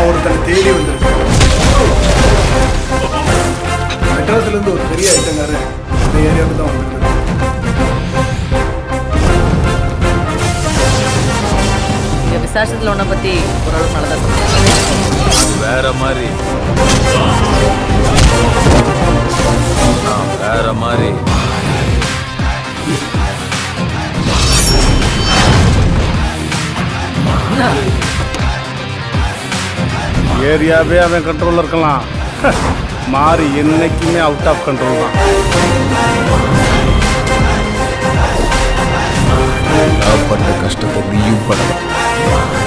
நான் ஒருத்தனை தேடி வந்திருக்கேன் மெட்ராஸ்ல இருந்து ஒரு பெரிய ஐட்டங்காரன் இந்த ஏரியாவுக்கு தான் வந்திருக்காரு இங்க விசாரிச்சதுல உன்னை பத்தி ஓரளவுக்கு நல்லதா சொன்னேன் அது வேற மாதிரி நான் வேற மாதிரி ஏரியாவே அவன் கண்ட்ரோலில் இருக்கலாம் மாறி என்னைக்குமே அவுட் ஆஃப் கண்ட்ரோல் தான் நான் பட்ட கஷ்டத்தை நீயும் படலாம்